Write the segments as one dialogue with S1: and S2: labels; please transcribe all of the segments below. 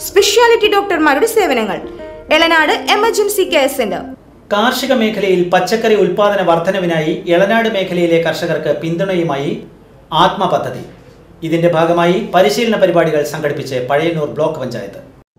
S1: speciality ഡോക്ടർമാരുടെ സേവനങ്ങൾ Elanad emergency care centre
S2: കാർഷിക മേഖലയിൽ പച്ചക്കറി ഉൽപാദന വർധനവിനായി എളനാട് മേഖലയിലെ കർഷകർക്ക് പിന്തുണയുമായി ആത്മ പദ്ധതി ഇതിന്റെ ഭാഗമായി പരിശീലന പരിപാടികൾ സംഘടിപ്പിച്ച് പഴയന്നൂർ ബ്ലോക്ക് പഞ്ചായത്ത്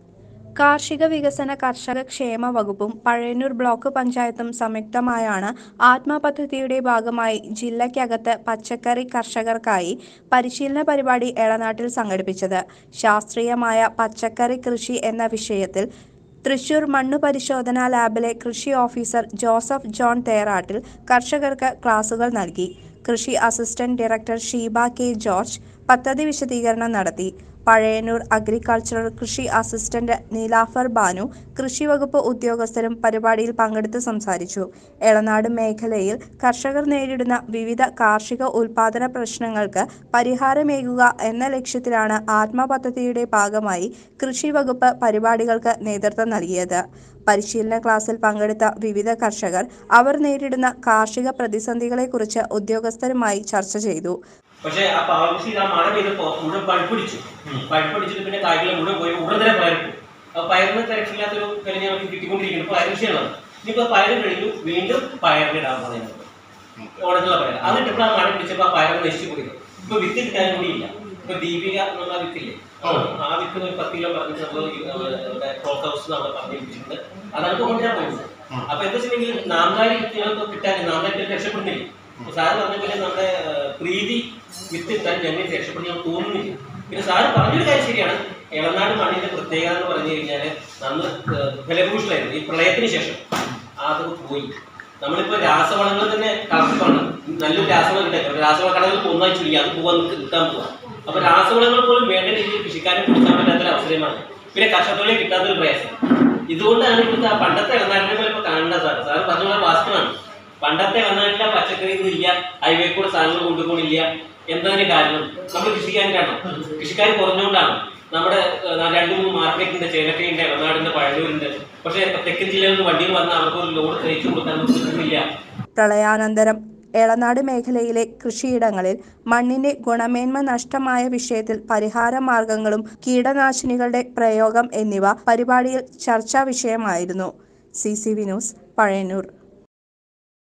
S3: കാർഷിക വികസന കർഷക ക്ഷേമ വകുപ്പും പഴയന്നൂർ ബ്ലോക്ക് പഞ്ചായത്തും സംയുക്തമായാണ് ആത്മ പദ്ധതിയുടെ ഭാഗമായി ജില്ലയ്ക്കകത്ത് പച്ചക്കറി കർഷകർക്കായി പരിശീലന പരിപാടി എളനാട്ടിൽ സംഘടിപ്പിച്ചത് ശാസ്ത്രീയമായ പച്ചക്കറി കൃഷി എന്ന വിഷയത്തിൽ തൃശൂർ മണ്ണു പരിശോധനാ ലാബിലെ കൃഷി ഓഫീസർ ജോസഫ് ജോൺ തേറാട്ടിൽ കർഷകർക്ക് ക്ലാസുകൾ നൽകി കൃഷി assistant director Sheeba K George പദ്ധതി വിശദീകരണം നടത്തി പഴയന്നൂർ അഗ്രികൾച്ചറൽ കൃഷി അസിസ്റ്റന്റ് നീലാഫർ ബാനു കൃഷി വകുപ്പ് ഉദ്യോഗസ്ഥരും പരിപാടിയിൽ പങ്കെടുത്ത് സംസാരിച്ചു എളനാട് മേഖലയിൽ കർഷകർ നേരിടുന്ന വിവിധ കാർഷിക ഉൽപാദന പ്രശ്നങ്ങൾക്ക് പരിഹാരമേകുക എന്ന ലക്ഷ്യത്തിലാണ് ആത്മ പദ്ധതിയുടെ ഭാഗമായി കൃഷി വകുപ്പ് പരിപാടികൾക്ക് നേതൃത്വം നൽകിയത് പരിശീലന ക്ലാസ്സിൽ പങ്കെടുത്ത വിവിധ കർഷകർ അവർ നേരിടുന്ന കാർഷിക പ്രതിസന്ധികളെക്കുറിച്ച് ഉദ്യോഗസ്ഥരുമായി ചർച്ച ചെയ്തു
S4: പക്ഷേ ആ പാവകൃഷി ആ മഴ പെയ്തപ്പോ മുഴുവൻ പഴുപ്പിടിച്ചു പഴുപ്പിടിച്ചിട്ട് പിന്നെ കായ്കൾ മുഴുവൻ പോയി ഉടൻ തന്നെ പയറിട്ടു ആ പയറിന് തിരക്കില്ലാത്തൊരു വില ഞങ്ങൾക്ക് കിട്ടിക്കൊണ്ടിരിക്കുന്നു പയർ കൃഷിയാണ് ഇനിയിപ്പോ പയർ കഴിഞ്ഞു വീണ്ടും പയറിനിടാൻ പറയുന്നത് ഓണത്തിലുള്ള പയർ അതിട്ടിപ്പോൾ ആ മഴ പിടിച്ചപ്പോൾ ആ പയർ നശിച്ചു പോയത് ഇപ്പൊ വിത്ത് കിട്ടാനും കൂടി ഇല്ല ഇപ്പൊ ദീപിക എന്നുള്ള വിത്തില്ലേ ആ വിത്ത് ഒരു പത്ത് കിലോ പറഞ്ഞിട്ട് നമ്മൾ ക്രോക്ക് ഹൗസ് നമ്മൾ പറഞ്ഞിട്ടുണ്ട് അതാണ് ഇപ്പൊ കൊണ്ടുവരാൻ പോകുന്നത് അപ്പൊ എന്താ വെച്ചിട്ടുണ്ടെങ്കിൽ നാമകാരി വിത്തുകളൊക്കെ കിട്ടാൻ നാമകാരി രക്ഷപ്പെടുന്നില്ല സാറ് പറഞ്ഞ പോലെ നമ്മുടെ ഏഹ്, പ്രീതി വിത്ത് കിട്ടാൻ ഞങ്ങൾ രക്ഷപ്പെടുന്ന തോന്നുന്നില്ല പിന്നെ സാറ് പറഞ്ഞൊരു കാര്യം ശരിയാണ് ഇളനാട് മണ്ണിന്റെ പ്രത്യേകത എന്ന് പറഞ്ഞു കഴിഞ്ഞാൽ നന്ന് ഏഹ്, ഫലഭൂഷണമായിരുന്നു ഈ പ്രളയത്തിന് ശേഷം അത് പോയി നമ്മളിപ്പോ രാസവളങ്ങൾ തന്നെ കളക്ടറാണ് നല്ലൊരു രാസവളം കിട്ടാൻ രാസവള കടകൾ ഒന്നായി ചുരുങ്ങി അത് പോവാൻ നിൽക്ക് നിൽക്കാൻ പോവാ അപ്പൊ രാസവളങ്ങൾ പോലും വേണ്ട രീതിയിൽ കൃഷിക്കാരെ കൊടുക്കാൻ പറ്റാത്തൊരു അവസരമാണ് പിന്നെ കർഷകരെ കിട്ടാത്തൊരു പ്രയാസം ഇതുകൊണ്ടാണ് ഇപ്പോഴത്തെ ആ പണ്ടത്തെ ഇളനാടിനെ പോലെ ഇപ്പൊ കാണേണ്ട സാർ സാർ പറഞ്ഞ പോലെ വാസ്തവമാണ് പണ്ടത്തെ ഇളനാടിലെ പച്ചക്കറി ഒന്നും ഇല്ല ഹൈവേ കൂടെ സാധനങ്ങൾ കൊണ്ടുപോകണില്ല എന്താണ് കാരണം നമ്മൾ കൃഷിക്കാരൻ കാരണം കൃഷിക്കാർ കുറഞ്ഞുകൊണ്ടാണ് നമ്മുടെ ഏഹ്, രണ്ട് മൂന്ന് മാർക്കറ്റുണ്ട് ചേലക്കയുണ്ട് ഇളനാടുണ്ട് പഴയൂരുണ്ട് പക്ഷേ തെക്കൻ ജില്ലയിൽ നിന്ന് വണ്ടിയിൽ വന്നാൽ അവർക്ക് ഒരു ലോഡ് തയ്ച്ചു കൊടുക്കാൻ നമുക്ക് കിട്ടുന്നില്ല
S3: പ്രളയാനന്തരം എളനാട് മേഖലയിലെ കൃഷിയിടങ്ങളിൽ മണ്ണിന്റെ ഗുണമേന്മ നഷ്ടമായ വിഷയത്തിൽ പരിഹാര മാർഗങ്ങളും കീടനാശിനികളുടെ പ്രയോഗം എന്നിവ പരിപാടിയിൽ ചർച്ചാ വിഷയമായിരുന്നു C C V news Pazhayannur